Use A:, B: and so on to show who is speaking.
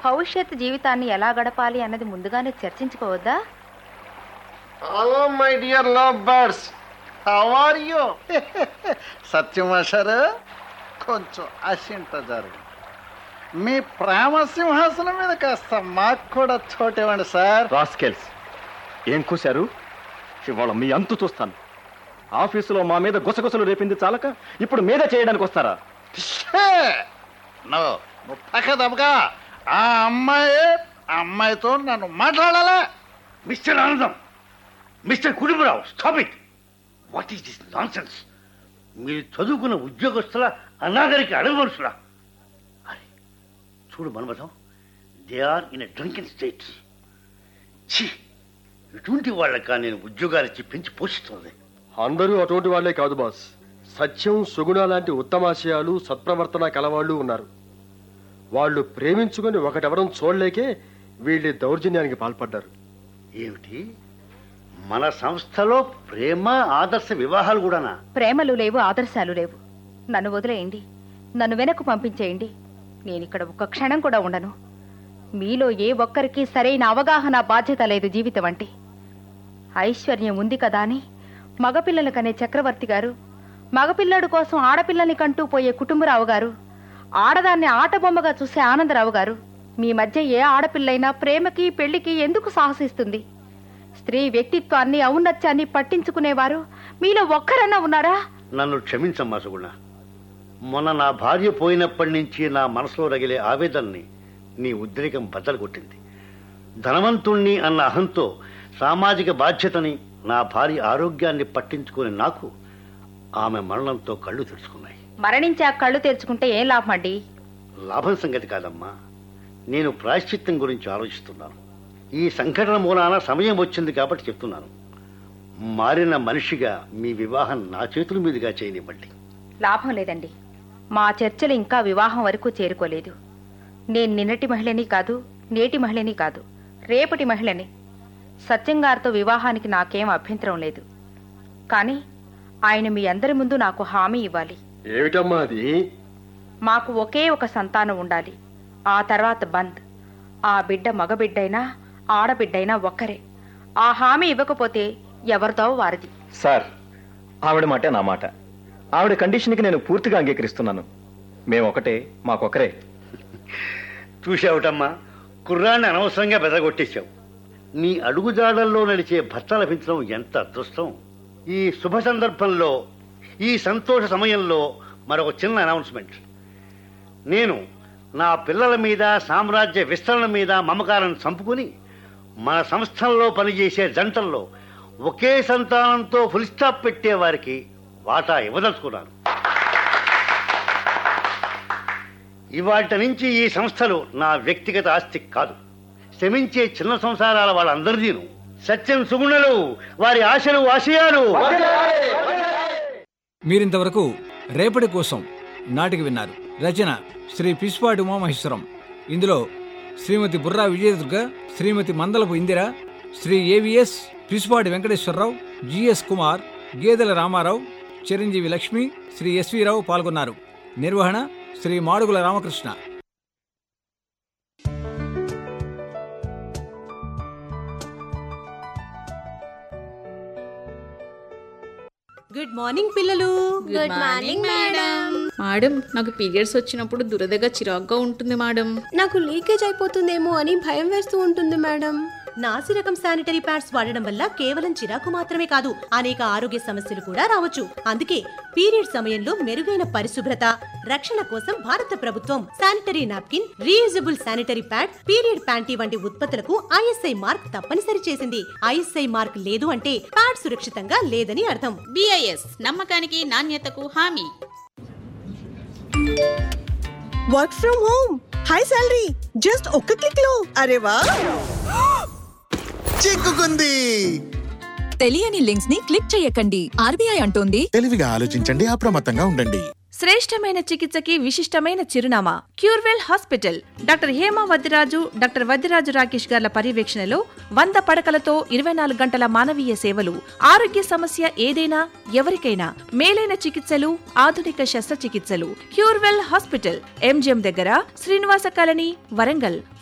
A: భవిష్యత్ జీవితాన్ని ఎలా గడపాలి అన్నది ముందుగానే చర్చించుకోవద్దా
B: hello my dear love birds how are you Satyam మాస్టారు కొంచెం అసింట జరుగు మీ ప్రేమ సింహాసనం మీద కాస్త మాకు కూడా చోటివ్వండి సార్
C: రాస్కెల్స్ ఏం కూశారు ఇవాళ మీ అంతు చూస్తాను ఆఫీసులో మా మీద గుసగుసలు రేపింది చాలక ఇప్పుడు మీద చేయడానికి వస్తారా
B: షే! నో నువ్వు పక్క దెబ్బగా ఆ అమ్మాయి ఆ అమ్మాయితో నన్ను మాట్లాడాలా
D: mister Anandam mister Kutumbarao stop it what is this nonsense మీరు చదువుకున్న ఉద్యోగస్తుల అనాగరిక అడవి మనుషులా అరే చూడు Manmatham they are in a drunken state ఛీ ఇటువంటి వాళ్ళక నేను ఉద్యోగాలు ఇచ్చి పెంచి పోషిస్తుంది
E: అందరూ అటువంటి వాళ్లే కాదు బాస్ సత్యం సుగుణ లాంటి ఉత్తమాశయాలు సత్ప్రవర్తన కలవాళ్ళు ఉన్నారు వాళ్ళు ప్రేమించుకుని ఒకటెవరం చూడలేకే వీళ్ళ దౌర్జన్యానికి పాల్పడ్డారు
D: ఏమిటి మన సంస్థలో ప్రేమ ఆదర్శ వివాహాలు కూడానా
A: ప్రేమలు లేవు ఆదర్శాలు లేవు నన్ను వదిలేయండి నన్ను వెనక్కు పంపించేయండి నేనిక్కడ ఒక్క క్షణం కూడా ఉండను మీలో ఏ ఒక్కరికి సరైన అవగాహన బాధ్యత లేదు జీవితం అంటే ఐశ్వర్యం ఉంది కదా అని మగపిల్లల కనే చక్రవర్తి గారు మగపిల్లడు కోసం ఆడపిల్లని కంటూ పోయే కుటుంబరావు గారు ఆడదాన్ని ఆటబొమ్మగా చూసే ఆనందరావు గారు మీ మధ్య ఏ ఆడపిల్లైనా ప్రేమకి పెళ్లికి ఎందుకు సాహసిస్తుంది స్త్రీ వ్యక్తిత్వాన్ని ఔన్నత్యాన్ని పట్టించుకునేవారు మీలో ఒక్కరన్నా ఉన్నారా
D: నన్ను క్షమించమ్మా సుగుణ మొన్న నా భార్య పోయినప్పటి నుంచి నా మనసులో రగిలే ఆవేదనని నీ ఉద్రేకం బద్దలు కొట్టింది ధనవంతుణ్ణి అన్న అహంతో సామాజిక బాధ్యతని నా భార్య ఆరోగ్యాన్ని పట్టించుకుని నాకు ఆమె మరణంతో కళ్ళు తెరుచుకున్నాయి
A: మరణించి ఆ కళ్ళు తెరుచుకుంటే ఏం లాభం అండి
D: లాభం సంగతి కాదమ్మా నేను ప్రాయశ్చిత్తం గురించి ఆలోచిస్తున్నాను ఈ సంఘటన మూలాన సమయం వచ్చింది కాబట్టి చెప్తున్నాను మారిన మనిషిగా మీ వివాహం నా చేతుల మీదుగా చేయనివ్వండి
A: లాభం లేదండి మా చర్చలు ఇంకా వివాహం వరకు చేరుకోలేదు నేను నిన్నటి మహిళని కాదు నేటి మహిళని కాదు రేపటి మహిళని సత్యం గారితో వివాహానికి నాకేం అభ్యంతరం లేదు కానీ ఆయన మీ అందరి ముందు నాకు హామీ ఇవ్వాలి
E: ఏమిటమ్మా అది
A: మాకు ఒకే ఒక సంతానం ఉండాలి ఆ తర్వాత బంద్ ఆ బిడ్డ మగబిడ్డైనా ఆడబిడ్డైనా ఒక్కరే ఆ హామీ ఇవ్వకపోతే ఎవరిదో వారిది
C: సార్ ఆవిడ మాటే నా మాట ఆవిడ కండిషన్కి నేను పూర్తిగా అంగీకరిస్తున్నాను మేము ఒకటే మాకొకరే
D: చూసావుటమ్మా కుర్రాన్ని అనవసరంగా బెదరగొట్టేశావు నీ అడుగుజాడల్లో నడిచే భర్త లభించడం ఎంత అదృష్టం ఈ శుభ సందర్భంలో ఈ సంతోష సమయంలో మరొక చిన్న అనౌన్స్మెంట్ నేను నా పిల్లల మీద సామ్రాజ్య విస్తరణ మీద మమకారం చంపుకుని మన సంస్థల్లో పనిచేసే జంటల్లో ఒకే సంతానంతో ఫుల్ స్టాప్ పెట్టే వారికి వాటా ఇవ్వదలుచుకున్నాను ఇవాటి నుంచి ఈ సంస్థలు నా వ్యక్తిగత ఆస్తి కాదు శ్రమించే చిన్న సంసారాల వాళ్ళందరిదీను సత్యం సుగుణలు వారి ఆశలు ఆశయాలు
F: మీరింతవరకు రేపటి కోసం నాటిక విన్నారు రచన శ్రీ పిస్పాటి ఉమామహేశ్వరం ఇందులో Shrimati Burra Vijayadurga Shrimati Mandalapu Indira Shri AVS Pispati Venkateswararao GS Kumar Gedela Ramarao Chiranjeevi Lakshmi Shri SV Rao పాల్గొన్నారు నిర్వహణ శ్రీ మాడుగుల రామకృష్ణ
G: గుడ్ మార్నింగ్ పిల్లలు
H: గుడ్ మార్నింగ్ మేడం
I: మేడం నాకు పీరియడ్స్ వచ్చినప్పుడు దురదగా చిరాగ్గా ఉంటుంది మేడం
H: నాకు లీకేజ్ అయిపోతుందేమో అని భయం వేస్తూ ఉంటుంది మేడం
G: నాసి రకం శానిటరీ ప్యాడ్స్ వాడడం వల్ల కేవలం చిరాకు మాత్రమే కాదు అనేక ఆరోగ్య సమస్యలు కూడా రావచ్చు అందుకే పీరియడ్ సమయంలో మెరుగైన పరిశుభ్రత రక్షణ కోసం భారత ప్రభుత్వం sanitary napkin reusable sanitary pad period panty వంటి ఉత్పత్తులకు ఐఎస్ఐ మార్క్ తప్పనిసరి చేసింది ఐఎస్ఐ మార్క్ లేదు అంటే ప్యాడ్ సురక్షితంగా లేదని అర్థం
I: బిఐఎస్ నమ్మకానికి నాణ్యతకు హామీ
J: work from home high salary just ఒక్క క్లిక్ లో అరే వా
K: చిక్కుకుంది
L: తెలియని లింక్స్ ని క్లిక్ చేయకండి ఆర్బీఐ అంటోంది
K: తెలివిగా ఆలోచించండి అప్రమత్తంగా ఉండండి
M: శ్రేష్టమైన చికిత్సకి విశిష్టమైన చిరునామా Curewell hospital doctor Hema Vaddiraju doctor Vaddiraju Rakesh గార్ల పర్యవేక్షణలో వంద పడకలతో ఇరవై నాలుగు గంటల మానవీయ సేవలు ఆరోగ్య సమస్య ఏదైనా ఎవరికైనా మేలైన చికిత్సలు ఆధునిక శస్త్రచికిత్సలు క్యూర్వెల్ హాస్పిటల్ ఎంజిఎం దగ్గర శ్రీనివాస కాలనీ వరంగల్